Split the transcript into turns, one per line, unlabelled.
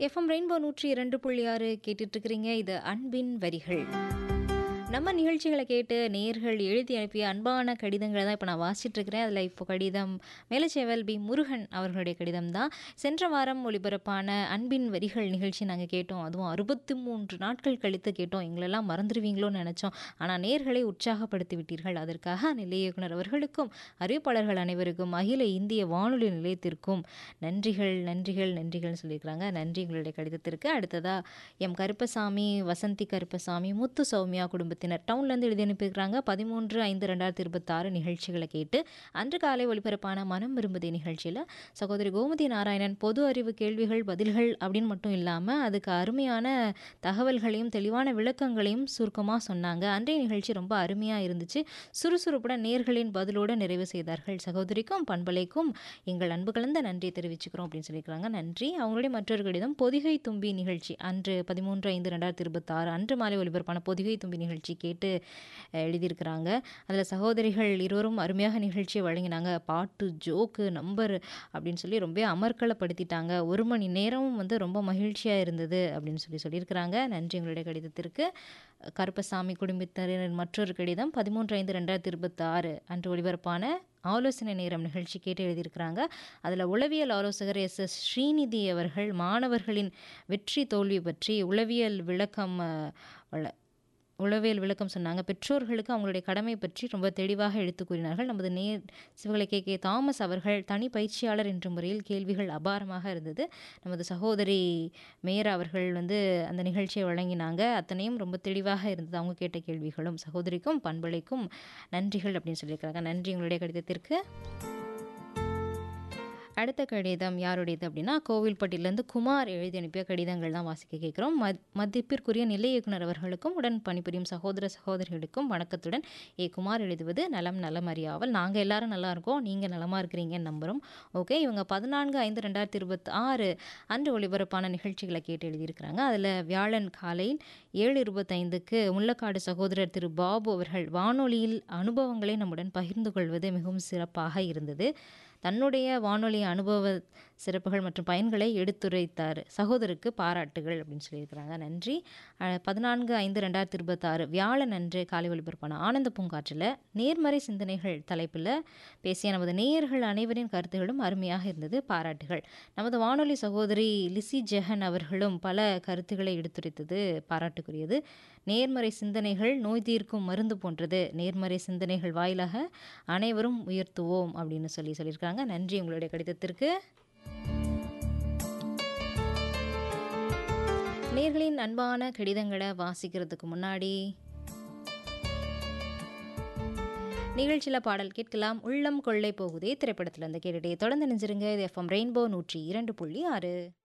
FM rainbow நூற்றி இரண்டு புள்ளி ஆறு கேட்டுட்டு இருக்கிறீங்க இது அன்பின் வரிகள் நம்ம நிகழ்ச்சிகளை கேட்டு நேர்கள் எழுதி அனுப்பிய அன்பான கடிதங்களை தான் இப்போ நான் வாசிச்சுட்டு இருக்கிறேன் அதில் இப்போ கடிதம் மேலச்சேவல் பி முருகன் அவர்களுடைய கடிதம் தான் சென்ற வாரம் ஒளிபரப்பான அன்பின் வரிகள் நிகழ்ச்சி நாங்கள் கேட்டோம் அதுவும் அறுபத்தி மூன்று நாட்கள் கழித்து கேட்டோம் எங்களெல்லாம் மறந்துடுவீங்களோன்னு நினச்சோம் ஆனால் நேர்களை உற்சாகப்படுத்தி விட்டீர்கள் அதற்காக நிலைய இயக்குனர் அவர்களுக்கும் அறிவிப்பாளர்கள் அனைவருக்கும் அகில இந்திய வானொலி நிலையத்திற்கும் நன்றிகள் நன்றிகள் நன்றிகள்னு சொல்லியிருக்கிறாங்க நன்றி உங்களுடைய கடிதத்திற்கு அடுத்ததா எம் கருப்பசாமி வசந்தி கருப்பசாமி முத்து சௌமியா குடும்பத்தினர் டவுன்லேருந்து எழுதி அனுப்பியிருக்கிறாங்க பதிமூன்று ஐந்து ரெண்டாயிரத்தி இருபத்தாறு நிகழ்ச்சிகளை கேட்டு அன்று காலை ஒளிபரப்பான மனம் விரும்புதே நிகழ்ச்சியில் சகோதரி கோமதி நாராயணன் பொது அறிவு கேள்விகள் பதில்கள் அப்படின்னு மட்டும் இல்லாமல் அதுக்கு அருமையான தகவல்களையும் தெளிவான விளக்கங்களையும் சுருக்கமாக சொன்னாங்க அன்றைய நிகழ்ச்சி ரொம்ப அருமையாக இருந்துச்சு சுறுசுறுப்புடன் நேர்களின் பதிலோடு நிறைவு செய்தார்கள் சகோதரிக்கும் பண்பலைக்கும் எங்கள் அன்பு கலந்த நன்றியை தெரிவிச்சுக்கிறோம் அப்படின்னு சொல்லியிருக்கிறாங்க நன்றி அவங்களுடைய மற்றொரு கடிதம் பொதிகை தும்பி நிகழ்ச்சி அன்று பதிமூன்று ஐந்து ரெண்டாயிரத்தி இருபத்தாறு அன்று மாலை ஒலிபரப்பான பொதிகை தும்பி நிகழ்ச்சி கேட்டு அஹ், எழுதியிருக்கிறாங்க அதில் சகோதரிகள் இருவரும் அருமையாக நிகழ்ச்சியை வழங்கினாங்க பாட்டு ஜோக்கு நம்பர் அப்படின்னு சொல்லி ரொம்ப அமர்க்களப்படுத்திட்டாங்க ஒரு மணி நேரமும் வந்து ரொம்ப மகிழ்ச்சியாக இருந்தது அப்படின்னு சொல்லி சொல்லியிருக்கிறாங்க நன்றி உங்களுடைய கடிதத்திற்கு கருப்பசாமி குடும்பத்தினரின் மற்றொரு கடிதம் பதிமூன்று ஐந்து ரெண்டாயிரத்தி இருபத்தாறு அன்று ஒளிபரப்பான ஆலோசனை நேரம் நிகழ்ச்சி கேட்டு எழுதியிருக்கிறாங்க அதில் உளவியல் ஆலோசகர் எஸ் எஸ் ஸ்ரீநிதி அவர்கள் மாணவர்களின் வெற்றி தோல்வி பற்றி உளவியல் விளக்கம் அஹ், வழ- உளவியல் விளக்கம் சொன்னாங்க பெற்றோர்களுக்கு அவங்களுடைய கடமை பற்றி ரொம்ப தெளிவாக எடுத்து கூறினார்கள் நமது நேர் சிவகலை கே கே தாமஸ் அவர்கள் தனி பயிற்சியாளர் என்ற முறையில் கேள்விகள் அபாரமாக இருந்தது நமது சகோதரி மேயர் அவர்கள் வந்து அந்த நிகழ்ச்சியை வழங்கினாங்க அத்தனையும் ரொம்ப தெளிவாக இருந்தது அவங்க கேட்ட கேள்விகளும் சகோதரிக்கும் பண்பலைக்கும் நன்றிகள் அப்படின்னு சொல்லியிருக்கிறாங்க நன்றி உங்களுடைய கடிதத்திற்கு அடுத்த கடிதம் யாருடையது அப்படின்னா கோவில்பட்டியிலேருந்து குமார் எழுதி அனுப்பிய கடிதங்கள் தான் வாசிக்க கேட்குறோம் மத் மதிப்பிற்குரிய நிலை இயக்குனர் அவர்களுக்கும் உடன் பணிபுரியும் சகோதர சகோதரிகளுக்கும் வணக்கத்துடன் ஏ குமார் எழுதுவது நலம் நலம் அறியாவல் நாங்கள் எல்லாரும் நல்லா இருக்கோம் நீங்கள் நலமாக இருக்கிறீங்கன்னு நம்புகிறோம் ஓகே இவங்க பதினான்கு ஐந்து ரெண்டாயிரத்தி இருபத்தி ஆறு அன்று ஒளிபரப்பான நிகழ்ச்சிகளை கேட்டு எழுதியிருக்கிறாங்க அதில் வியாழன் காலையில் ஏழு இருபத்தைந்துக்கு முள்ளக்காடு சகோதரர் திரு பாபு அவர்கள் வானொலியில் அனுபவங்களை நம்முடன் பகிர்ந்து கொள்வது மிகவும் சிறப்பாக இருந்தது தன்னுடைய வானொலி அனுபவ சிறப்புகள் மற்றும் பயன்களை எடுத்துரைத்தார் சகோதரருக்கு பாராட்டுகள் அப்படின்னு சொல்லியிருக்கிறாங்க நன்றி அஹ், பதினான்கு ஐந்து ரெண்டாயிரத்தி இருபத்தாறு வியாழன் அன்று காலை ஒளிபரப்பான ஆனந்த பூங்காற்றில் நேர்மறை சிந்தனைகள் தலைப்பில் பேசிய நமது நேயர்கள் அனைவரின் கருத்துகளும் அருமையாக இருந்தது பாராட்டுகள் நமது வானொலி சகோதரி லிசி ஜெஹன் அவர்களும் பல கருத்துக்களை எடுத்துரைத்தது பாராட்டுக்குரியது நேர்மறை சிந்தனைகள் நோய் தீர்க்கும் மருந்து போன்றது நேர்மறை சிந்தனைகள் வாயிலாக அனைவரும் உயர்த்துவோம் அப்படின்னு சொல்லி சொல்லியிருக்காங்க நன்றி உங்களுடைய கடிதத்திற்கு நேர்களின் அன்பான கடிதங்களை வாசிக்கிறதுக்கு முன்னாடி நிகழ்ச்சியில் பாடல் கேட்கலாம் உள்ளம் கொள்ளை போகுதே திரைப்படத்தில் இருந்து கேட்டுட்டே தொடர்ந்து நினைச்சிருங்க இது எஃப்எம் ரெயின்போ நூற்றி இரண்டு புள்ளி ஆறு